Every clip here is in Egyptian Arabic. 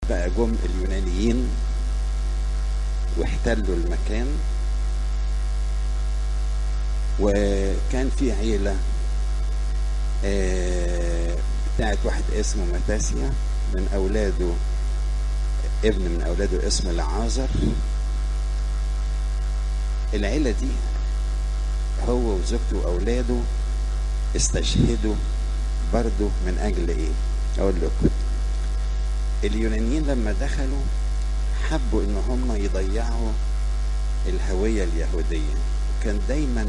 بقى جم اليونانيين واحتلوا المكان وكان في عيلة آه، بتاعت واحد اسمه متاسيا من أولاده ابن من أولاده اسمه لعازر العيلة دي هو وزوجته وأولاده استشهدوا برضه من أجل إيه؟ أقول لكم اليونانيين لما دخلوا حبوا إن هم يضيعوا الهوية اليهودية كان دايما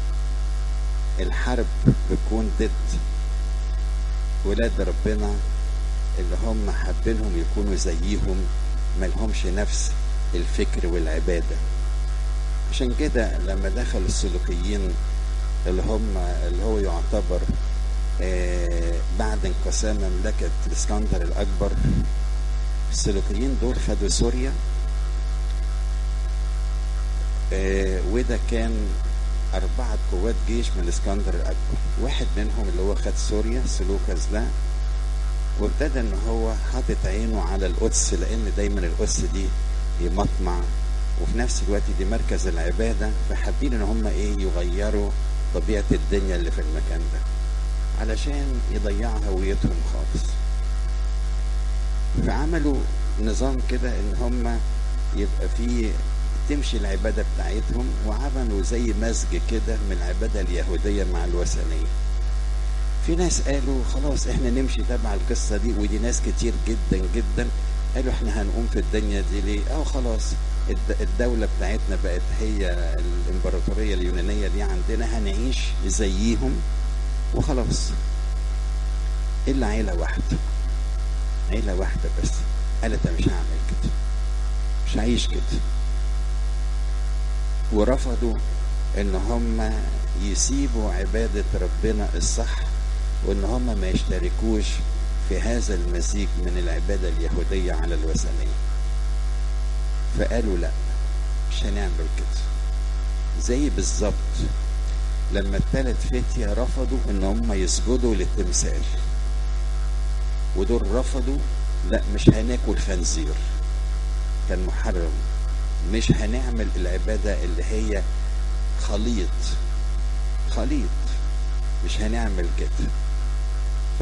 الحرب بتكون ضد ولاد ربنا اللي هم حابينهم يكونوا زيهم ملهمش نفس الفكر والعبادة عشان كده لما دخل السلوكيين اللي هم اللي هو يعتبر آه بعد انقسام مملكة الاسكندر الأكبر السلوكيين دول خدوا سوريا آه وده كان أربعة قوات جيش من الاسكندر الأكبر واحد منهم اللي هو خد سوريا سلوكس ده وابتدى ان هو حاطط عينه على القدس لان دايما القدس دي دي مطمع وفي نفس الوقت دي مركز العبادة فحابين ان هم ايه يغيروا طبيعة الدنيا اللي في المكان ده علشان يضيعوا هويتهم خالص فعملوا نظام كده ان هم يبقى في تمشي العبادة بتاعتهم وعملوا زي مزج كده من العبادة اليهودية مع الوثنية في ناس قالوا خلاص احنا نمشي تبع القصة دي ودي ناس كتير جدا جدا قالوا احنا هنقوم في الدنيا دي ليه اه خلاص الدولة بتاعتنا بقت هي الامبراطورية اليونانية دي عندنا هنعيش زيهم وخلاص الا عيلة واحدة عيلة واحدة بس قالت انا مش هعمل كده مش هعيش كده ورفضوا ان هم يسيبوا عبادة ربنا الصح وان هم ما يشتركوش في هذا المزيج من العبادة اليهودية على الوثنية فقالوا لا مش هنعمل كده زي بالظبط لما الثلاث فتية رفضوا ان هم يسجدوا للتمثال ودول رفضوا لا مش هناكل خنزير كان محرم مش هنعمل العبادة اللي هي خليط خليط مش هنعمل كده ف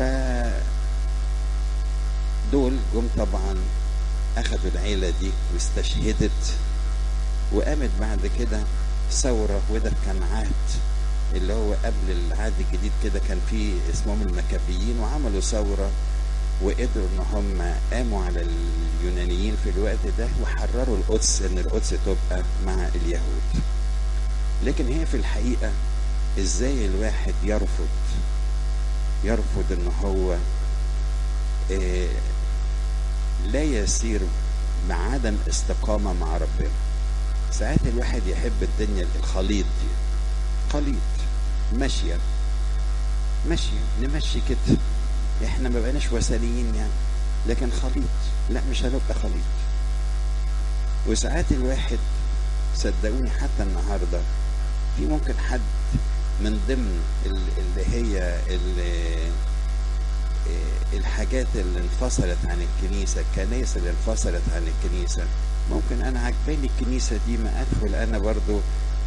دول جم طبعا اخذوا العيلة دي واستشهدت وقامت بعد كده ثورة وده كان عهد اللي هو قبل العهد الجديد كده كان في اسمهم المكابيين وعملوا ثورة وقدروا ان هم قاموا على اليونانيين في الوقت ده وحرروا القدس ان القدس تبقى مع اليهود لكن هي في الحقيقة ازاي الواحد يرفض يرفض ان هو إيه لا يسير مع عدم استقامة مع ربنا ساعات الواحد يحب الدنيا الخليط دي خليط ماشية ماشية نمشي كده احنا ما بقيناش وثنيين يعني لكن خليط لا مش هنبقى خليط وساعات الواحد صدقوني حتى النهارده في ممكن حد من ضمن اللي هي اللي الحاجات اللي انفصلت عن الكنيسة الكنائس اللي انفصلت عن الكنيسة ممكن أنا عجباني الكنيسة دي ما أدخل أنا برضو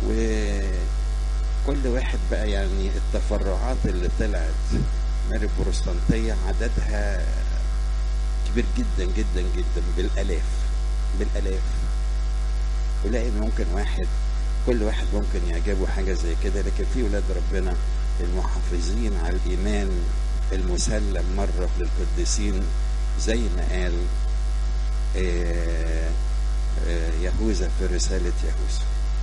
وكل واحد بقى يعني التفرعات اللي طلعت من البروتستانتية عددها كبير جدا جدا جدا بالآلاف بالآلاف ولاقي ممكن واحد كل واحد ممكن يعجبه حاجة زي كده لكن في ولاد ربنا المحافظين على الإيمان المسلم مرة للقديسين زي ما قال آه آه يهوذا في رسالة يهوذا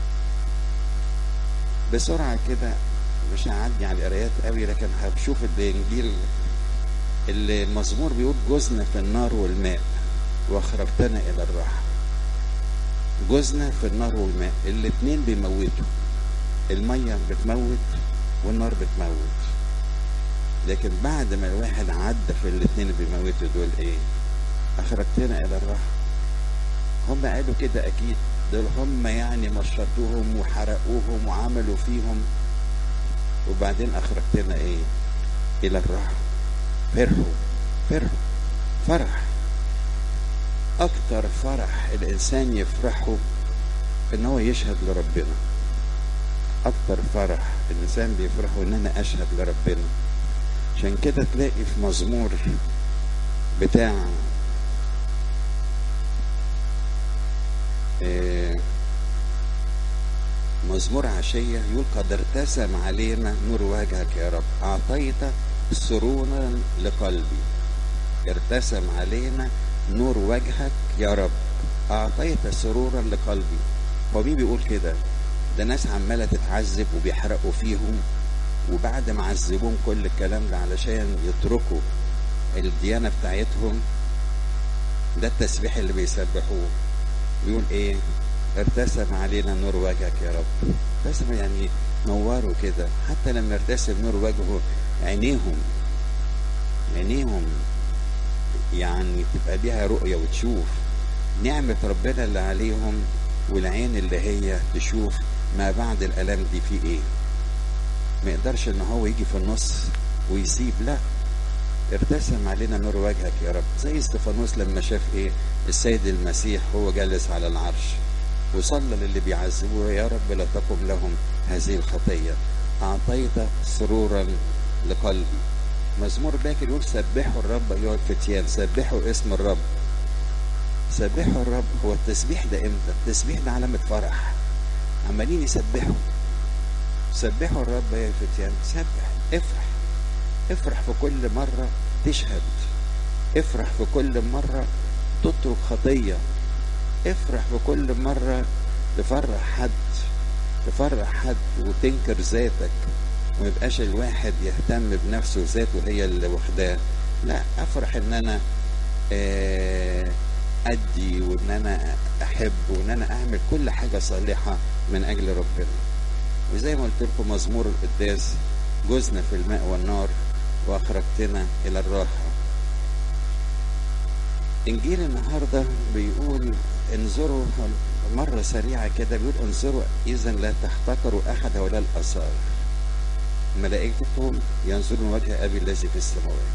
بسرعة كده مش هعدي على القرايات قوي لكن هشوف الانجيل المزمور بيقول جزنا في النار والماء واخرجتنا الى الراحه جزنا في النار والماء الاتنين بيموتوا الميه بتموت والنار بتموت لكن بعد ما الواحد عدى في الاتنين اللي بيموتوا دول ايه اخرجتنا الى الراحه هم قالوا كده اكيد دول هم يعني مشطوهم وحرقوهم وعملوا فيهم وبعدين اخرجتنا ايه الى الراحه فرحوا فرحوا فرح اكتر فرح الانسان يفرحه ان هو يشهد لربنا اكتر فرح الانسان بيفرحه ان انا اشهد لربنا عشان كده تلاقي في مزمور بتاع آه، مزمور عشية يقول قد ارتسم علينا نور وجهك يا رب أعطيت سرورا لقلبي ارتسم علينا نور وجهك يا رب أعطيت سرورا لقلبي هو مين بيقول كده ده ناس عمالة تتعذب وبيحرقوا فيهم وبعد ما عذبوهم كل الكلام ده علشان يتركوا الديانة بتاعتهم ده التسبيح اللي بيسبحوه بيقول ايه ارتسم علينا نور وجهك يا رب ارتسم يعني نوروا كده حتى لما ارتسم نور وجهه عينيهم عينيهم يعني تبقى ليها رؤية وتشوف نعمة ربنا اللي عليهم والعين اللي هي تشوف ما بعد الألم دي في ايه ما يقدرش ان هو يجي في النص ويسيب لا ارتسم علينا نور وجهك يا رب زي استفانوس لما شاف ايه السيد المسيح هو جالس على العرش وصلى للي بيعذبوه يا رب لا تقم لهم هذه الخطيه اعطيت سرورا لقلبي مزمور باكر يقول سبحوا الرب ايها الفتيان سبحوا اسم الرب سبحوا الرب هو التسبيح ده امتى التسبيح ده علامه فرح عمالين يسبحوا سبحوا الرب يا الفتيان سبح افرح افرح في كل مرة تشهد افرح في كل مرة تترك خطية افرح في كل مرة تفرح حد تفرح حد وتنكر ذاتك وما يبقاش الواحد يهتم بنفسه ذاته هي اللي واخداه لا افرح ان انا آه، ادي وان انا احب وان انا اعمل كل حاجة صالحة من اجل ربنا وزي ما قلت لكم مزمور القداس جزنا في الماء والنار واخرجتنا الى الراحه انجيل النهارده بيقول انظروا مره سريعه كده بيقول انظروا اذا لا تحتقروا احد ولا الاثار ملائكتهم ينظرون وجه ابي الذي في السماوات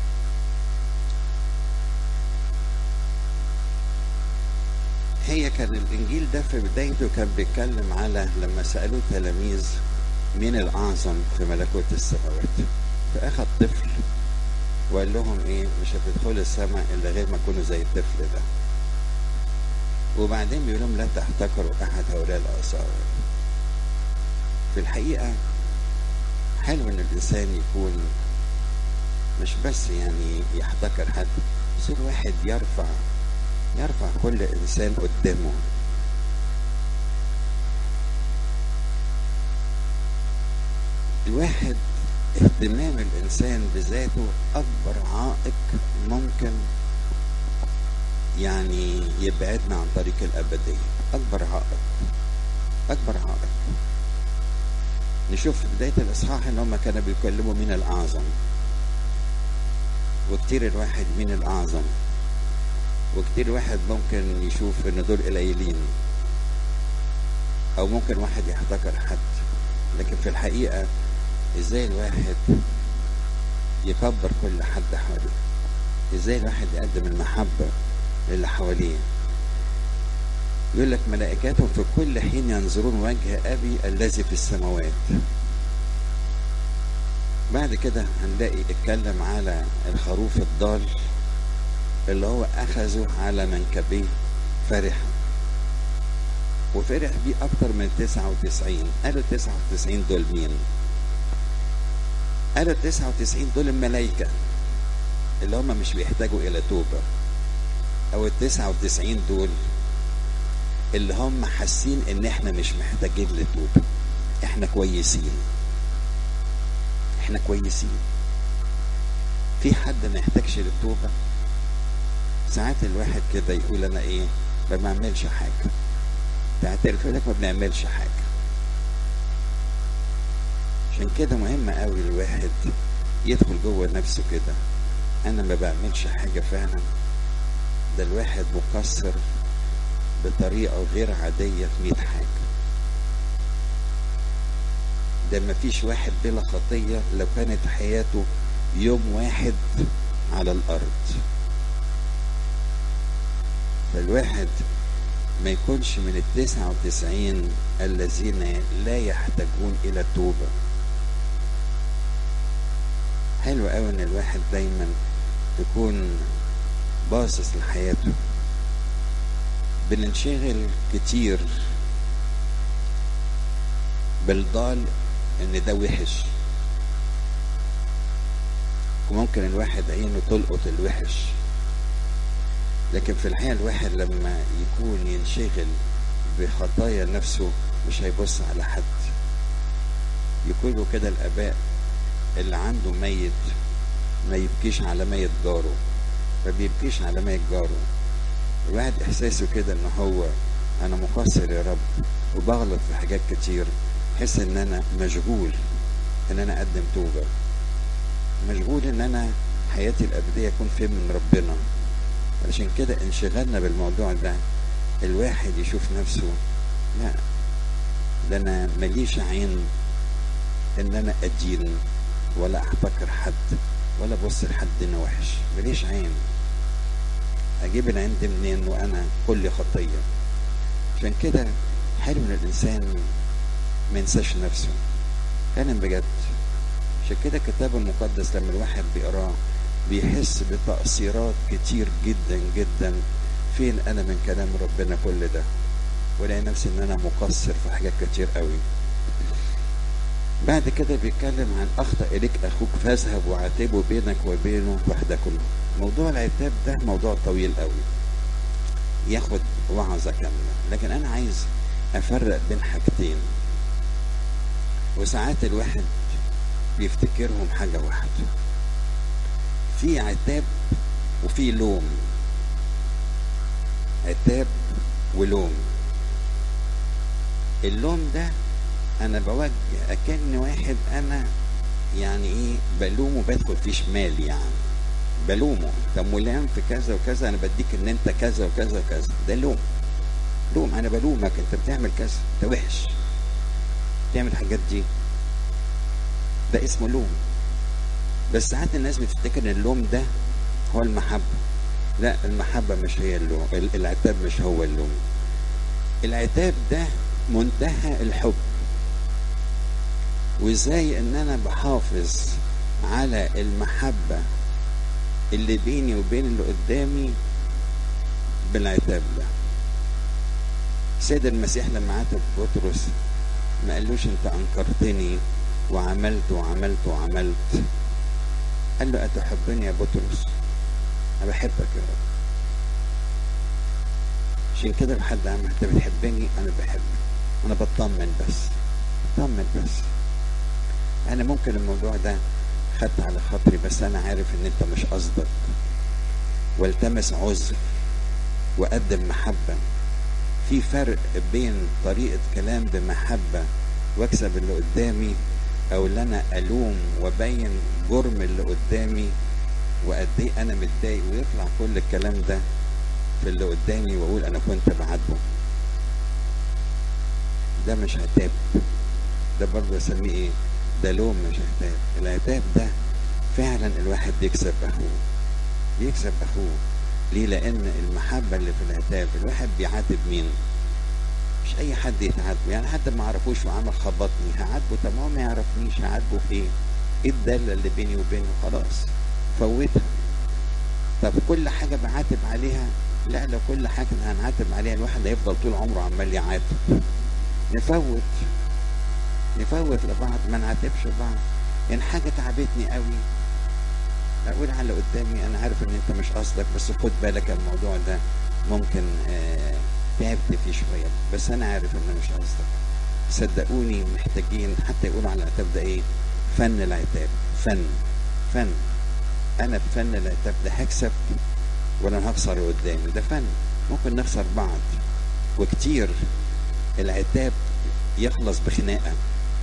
هي كان الانجيل ده في بدايته كان بيتكلم على لما سالوه تلاميذ مين الاعظم في ملكوت السماوات فاخذ طفل وقال لهم ايه مش هتدخلوا السماء الا غير ما تكونوا زي الطفل ده وبعدين بيقول لهم لا تحتقروا احد هؤلاء الاثار في الحقيقه حلو ان الانسان يكون مش بس يعني يحتقر حد يصير واحد يرفع يرفع كل انسان قدامه الواحد اهتمام الانسان بذاته اكبر عائق ممكن يعني يبعدنا عن طريق الابديه اكبر عائق اكبر عائق نشوف في بدايه الاصحاح ان هم كانوا بيتكلموا مين الاعظم وكتير الواحد مين الاعظم وكتير واحد ممكن يشوف ان دول قليلين او ممكن واحد يحتكر حد لكن في الحقيقه ازاي الواحد يكبر كل حد حواليه ازاي الواحد يقدم المحبة للي حواليه يقول لك ملائكتهم في كل حين ينظرون وجه أبي الذي في السماوات بعد كده هنلاقي اتكلم على الخروف الضال اللي هو أخذه على منكبيه فرحا وفرح بيه أكتر من 99 قالوا 99 دول مين؟ قالوا 99 دول الملائكة اللي هم مش بيحتاجوا إلى توبة أو ال 99 دول اللي هم حاسين إن إحنا مش محتاجين لتوبة إحنا كويسين إحنا كويسين في حد ما يحتاجش للتوبة ساعات الواحد كده يقول أنا إيه ما بعملش حاجة تعترف لك ما بنعملش حاجة عشان كده مهم قوي الواحد يدخل جوه نفسه كده انا ما بعملش حاجة فعلا ده الواحد مقصر بطريقة غير عادية في مئة حاجة ده ما فيش واحد بلا خطية لو كانت حياته يوم واحد على الأرض فالواحد ما يكونش من التسعة وتسعين الذين لا يحتاجون إلى التوبة حلو قوي ان الواحد دايما تكون باصص لحياته بننشغل كتير بالضال ان ده وحش وممكن الواحد عينه تلقط الوحش لكن في الحقيقة الواحد لما يكون ينشغل بخطايا نفسه مش هيبص على حد يقولوا كده الآباء اللي عنده ميت ما يبكيش على ميت جاره ما بيبكيش على ميت جاره الواحد إحساسه كده إن هو أنا مقصر يا رب وبغلط في حاجات كتير حس إن أنا مشغول إن أنا أقدم توبة مشغول إن أنا حياتي الأبدية يكون فين من ربنا علشان كده انشغالنا بالموضوع ده الواحد يشوف نفسه لا ده انا ماليش عين ان انا ادين ولا احتكر حد ولا ابص لحد انه وحش ماليش عين اجيب العين دي منين وانا كل خطيه عشان كده حلو ان الانسان ما ينساش نفسه كلام بجد عشان كده الكتاب المقدس لما الواحد بيقراه بيحس بتأثيرات كتير جدا جدا فين انا من كلام ربنا كل ده ولاقي نفسي ان انا مقصر في حاجات كتير قوي بعد كده بيتكلم عن اخطا اليك اخوك فاذهب وعاتبه بينك وبينه وحدكم موضوع العتاب ده موضوع طويل قوي ياخد وعظة كاملة لكن انا عايز افرق بين حاجتين وساعات الواحد بيفتكرهم حاجة واحدة في عتاب وفي لوم عتاب ولوم اللوم ده انا بوجه اكن واحد انا يعني ايه بلومه بدخل في شمال يعني بلومه طب ملام في كذا وكذا انا بديك ان انت كذا وكذا وكذا ده لوم لوم انا بلومك انت بتعمل كذا انت وحش بتعمل الحاجات دي ده اسمه لوم بس ساعات الناس بتفتكر ان اللوم ده هو المحبة لا المحبة مش هي اللوم العتاب مش هو اللوم العتاب ده منتهى الحب وازاي ان انا بحافظ على المحبة اللي بيني وبين اللي قدامي بالعتاب ده سيد المسيح لما عاتب بطرس ما قالوش انت انكرتني وعملت وعملت وعملت قال له أتحبني يا بطرس أنا بحبك يا رب عشان كده لحد عم أنت بتحبني أنا بحبك أنا بطمن بس بطمن بس أنا ممكن الموضوع ده خدت على خاطري بس أنا عارف إن أنت مش قصدك والتمس عذر وقدم محبة في فرق بين طريقة كلام بمحبة واكسب اللي قدامي او اللي انا الوم وابين جرم اللي قدامي وقد ايه انا متضايق ويطلع كل الكلام ده في اللي قدامي واقول انا كنت بعاتبه ده مش عتاب ده برضه اسميه ايه ده لوم مش عتاب العتاب ده فعلا الواحد بيكسب اخوه بيكسب اخوه ليه لان المحبه اللي في العتاب الواحد بيعاتب مين مش اي حد يتعاتبه يعني حد ما اعرفوش وعمل خبطني هعاتبه طب هو ما يعرفنيش هعاتبه في ايه ايه الداله اللي بيني وبينه خلاص فوتها طب كل حاجه بعاتب عليها لا لو كل حاجه هنعاتب عليها الواحد هيفضل طول عمره عمال يعاتب نفوت نفوت لبعض ما نعاتبش بعض ان حاجه تعبتني قوي اقول على قدامي انا عارف ان انت مش قصدك بس خد بالك الموضوع ده ممكن آه تعبت فيه شويه بس انا عارف ان مش قصدك صدقوني محتاجين حتى يقولوا على العتاب ده ايه فن العتاب فن فن انا بفن العتاب ده هكسب ولا هخسر اللي قدامي ده فن ممكن نخسر بعض وكتير العتاب يخلص بخناقه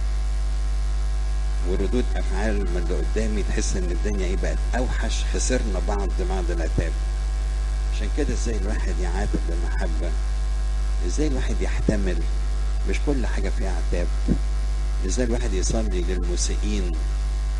وردود افعال من اللي قدامي تحس ان الدنيا ايه بقت اوحش خسرنا بعض بعض العتاب عشان كده ازاي الواحد يعاتب بمحبه ازاي الواحد يحتمل مش كل حاجه فيها عتاب ازاي الواحد يصلي للمسيئين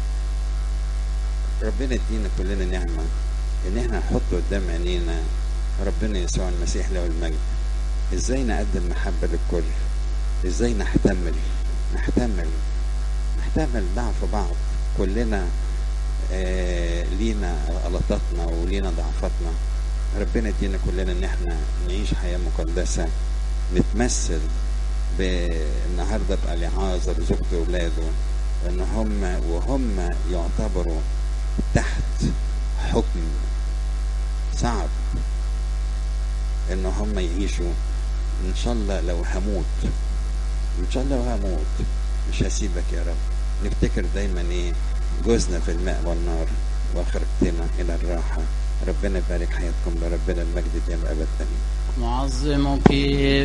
ربنا يدينا كلنا نعمه ان احنا نحط قدام عينينا ربنا يسوع المسيح له المجد ازاي نقدم محبة للكل ازاي نحتمل نحتمل نحتمل ضعف بعض كلنا آه لينا غلطاتنا ولينا ضعفاتنا ربنا يدينا كلنا ان احنا نعيش حياة مقدسة نتمثل بالنهارده بقى لعازر زوجته واولاده ان هم وهم يعتبروا تحت حكم صعب ان هم يعيشوا ان شاء الله لو هموت ان شاء الله لو هموت مش هسيبك يا رب نفتكر دايما ايه جوزنا في الماء والنار واخرجتنا الى الراحه ربنا يبارك حياتكم لربنا المجد دائما ابدا معظمك